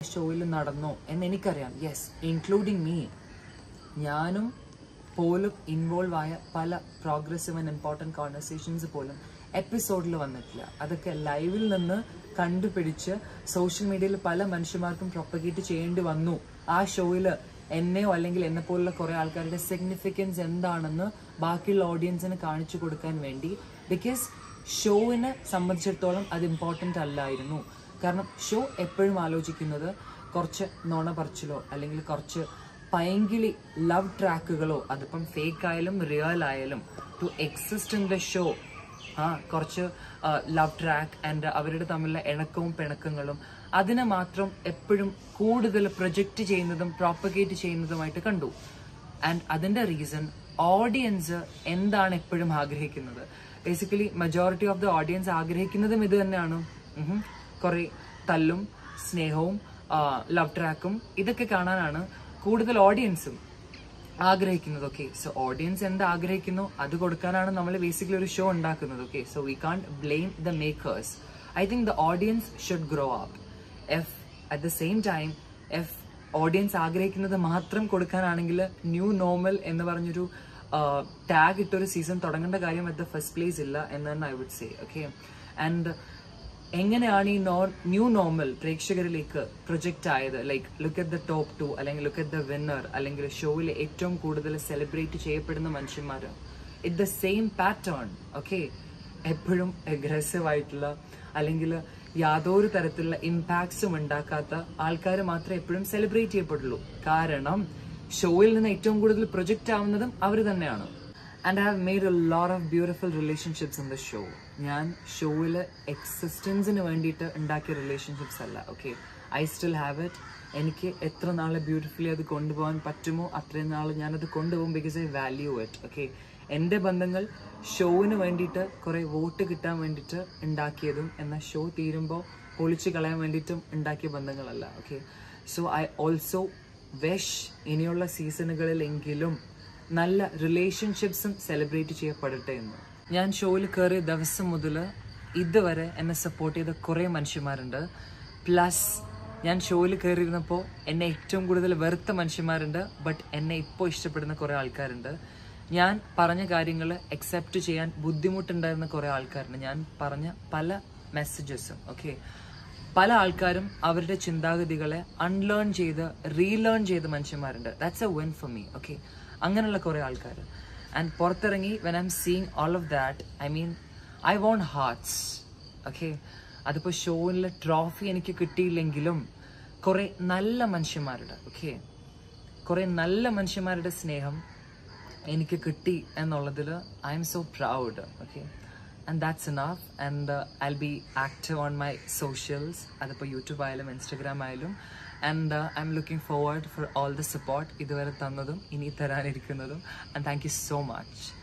ഷോയിൽ നടന്നോ എന്ന് എനിക്കറിയാം യെസ് ഇൻക്ലൂഡിങ് മീ ഞാനും പോലും ഇൻവോൾവ് ആയ പല പ്രോഗ്രസീവ് ആൻഡ് ഇമ്പോർട്ടൻറ്റ് കോൺവെർസേഷൻസ് പോലും എപ്പിസോഡിൽ വന്നിട്ടില്ല അതൊക്കെ ലൈവിൽ നിന്ന് കണ്ടുപിടിച്ച് സോഷ്യൽ മീഡിയയിൽ പല മനുഷ്യന്മാർക്കും പ്രൊപ്പഗേറ്റ് ചെയ്യേണ്ടി വന്നു ആ ഷോയിൽ എന്നെയോ അല്ലെങ്കിൽ എന്നെ പോലുള്ള കുറെ ആൾക്കാരുടെ സിഗ്നിഫിക്കൻസ് എന്താണെന്ന് ബാക്കിയുള്ള ഓഡിയൻസിന് കാണിച്ചു കൊടുക്കാൻ വേണ്ടി ബിക്കോസ് ഷോവിനെ സംബന്ധിച്ചിടത്തോളം അത് ഇമ്പോർട്ടൻ്റ് അല്ലായിരുന്നു കാരണം ഷോ എപ്പോഴും ആലോചിക്കുന്നത് കുറച്ച് നുണ പറച്ചിലോ അല്ലെങ്കിൽ കുറച്ച് പൈങ്കിളി ലവ് ട്രാക്കുകളോ അതിപ്പം ഫേക്ക് ആയാലും റിയൽ ആയാലും to exist in the show ആ കുറച്ച് ലവ് ട്രാക്ക് ആൻഡ് അവരുടെ തമ്മിലുള്ള ഇണക്കവും പിണക്കങ്ങളും അതിനെ മാത്രം എപ്പോഴും കൂടുതൽ പ്രൊജക്റ്റ് ചെയ്യുന്നതും പ്രോപ്പഗേറ്റ് ചെയ്യുന്നതുമായിട്ട് കണ്ടു ആൻഡ് അതിന്റെ റീസൺ ഓഡിയൻസ് എന്താണ് എപ്പോഴും ആഗ്രഹിക്കുന്നത് basically majority of the audience ആഗ്രഹിക്കുന്നതും ഇത് തന്നെയാണ് ഉഹും. കുറെ തല്ലും സ്നേഹവും ലവ് ട്രാക്കും ഇതൊക്കെ കാണാനാണ് കൂടുതൽ ഓഡിയൻസും ആഗ്രഹിക്കുന്നത് ഓക്കെ സോ ഓഡിയൻസ് എന്ത് ആഗ്രഹിക്കുന്നു അത് കൊടുക്കാനാണ് നമ്മൾ ബേസിക്കലി ഒരു ഷോ ഉണ്ടാക്കുന്നത് okay so we can't blame the makers I think the audience should grow up if at the same time if audience ആഗ്രഹിക്കുന്നത് മാത്രം കൊടുക്കാനാണെങ്കിൽ ന്യൂ നോർമൽ എന്ന് പറഞ്ഞൊരു ടാഗ് ഇട്ടൊരു സീസൺ തുടങ്ങേണ്ട കാര്യം അറ്റ് ദ ഫസ്റ്റ് പ്ലേസ് ഇല്ല എന്ന് തന്നെ I would say okay and എങ്ങനെയാണ് ഈ നോ ന്യൂ നോർമൽ പ്രേക്ഷകരിലേക്ക് പ്രൊജക്റ്റ് ആയത് like look at the top two അല്ലെങ്കിൽ ലുക്ക് അറ്റ് ദ വിന്നർ അല്ലെങ്കിൽ ഷോയിൽ ഏറ്റവും കൂടുതൽ സെലിബ്രേറ്റ് ചെയ്യപ്പെടുന്ന മനുഷ്യന്മാർ it the same pattern okay എപ്പോഴും അഗ്രസീവ് ആയിട്ടുള്ള അല്ലെങ്കിൽ യാതൊരു തരത്തിലുള്ള ഇമ്പാക്ട്സും ഉണ്ടാക്കാത്ത ആൾക്കാർ മാത്രമേ എപ്പോഴും സെലിബ്രേറ്റ് ചെയ്യപ്പെടുള്ളൂ കാരണം ഷോയിൽ നിന്ന് ഏറ്റവും കൂടുതൽ പ്രൊജക്റ്റ് ആവുന്നതും അവർ തന്നെയാണ് and I have made a lot of beautiful relationships in the show ഞാൻ ഷോയിൽ എക്സിസ്റ്റൻസിന് വേണ്ടിയിട്ട് ഉണ്ടാക്കിയ റിലേഷൻഷിപ്സ് അല്ല okay I still have it എനിക്ക് എത്ര നാൾ ബ്യൂട്ടിഫുള്ളി അത് കൊണ്ടുപോകാൻ പറ്റുമോ അത്രയും നാൾ ഞാനത് കൊണ്ടുപോകും because I value it okay എൻ്റെ ബന്ധങ്ങൾ ഷോവിന് വേണ്ടിയിട്ട് കുറേ വോട്ട് കിട്ടാൻ വേണ്ടിയിട്ട് ഉണ്ടാക്കിയതും എന്നാൽ ഷോ തീരുമ്പോൾ പൊളിച്ച് കളയാൻ വേണ്ടിയിട്ടും ഉണ്ടാക്കിയ ബന്ധങ്ങളല്ല okay so I also wish ഇനിയുള്ള സീസണുകളിലെങ്കിലും നല്ല റിലേഷൻഷിപ്സും സെലിബ്രേറ്റ് ചെയ്യപ്പെടട്ടെ എന്ന് ഞാൻ ഷോയിൽ കയറിയ ദിവസം മുതൽ ഇതുവരെ എന്നെ സപ്പോർട്ട് ചെയ്ത കുറേ മനുഷ്യന്മാരുണ്ട് പ്ലസ് ഞാൻ ഷോയിൽ കയറിയിരുന്നപ്പോൾ എന്നെ ഏറ്റവും കൂടുതൽ വെറുത്ത മനുഷ്യന്മാരുണ്ട് ബട്ട് എന്നെ ഇപ്പോൾ ഇഷ്ടപ്പെടുന്ന കുറേ ആൾക്കാരുണ്ട് ഞാൻ പറഞ്ഞ കാര്യങ്ങൾ അക്സെപ്റ്റ് ചെയ്യാൻ ബുദ്ധിമുട്ടുണ്ടായിരുന്ന കുറേ ആൾക്കാരുണ്ട് ഞാൻ പറഞ്ഞ പല മെസ്സേജസും ഓക്കെ പല ആൾക്കാരും അവരുടെ ചിന്താഗതികളെ അൺലേൺ ചെയ്ത് റീലേൺ ചെയ്ത മനുഷ്യന്മാരുണ്ട് that's a win for me okay അങ്ങനെയുള്ള കുറേ ആൾക്കാർ ആൻഡ് പുറത്തിറങ്ങി when I'm seeing all of that I mean I won hearts okay അതിപ്പോൾ ഷോയിൽ ട്രോഫി എനിക്ക് കിട്ടിയില്ലെങ്കിലും കുറേ നല്ല മനുഷ്യന്മാരുടെ ഓക്കെ കുറേ നല്ല മനുഷ്യന്മാരുടെ സ്നേഹം എനിക്ക് കിട്ടി എന്നുള്ളതിൽ I'm so proud okay and that's enough and I be active on my socials അതിപ്പോൾ യൂട്യൂബ് ആയാലും ഇൻസ്റ്റഗ്രാം ആയാലും and I'm looking forward for all the support ഇതുവരെ തന്നതും ഇനി തരാനിരിക്കുന്നതും and thank you so much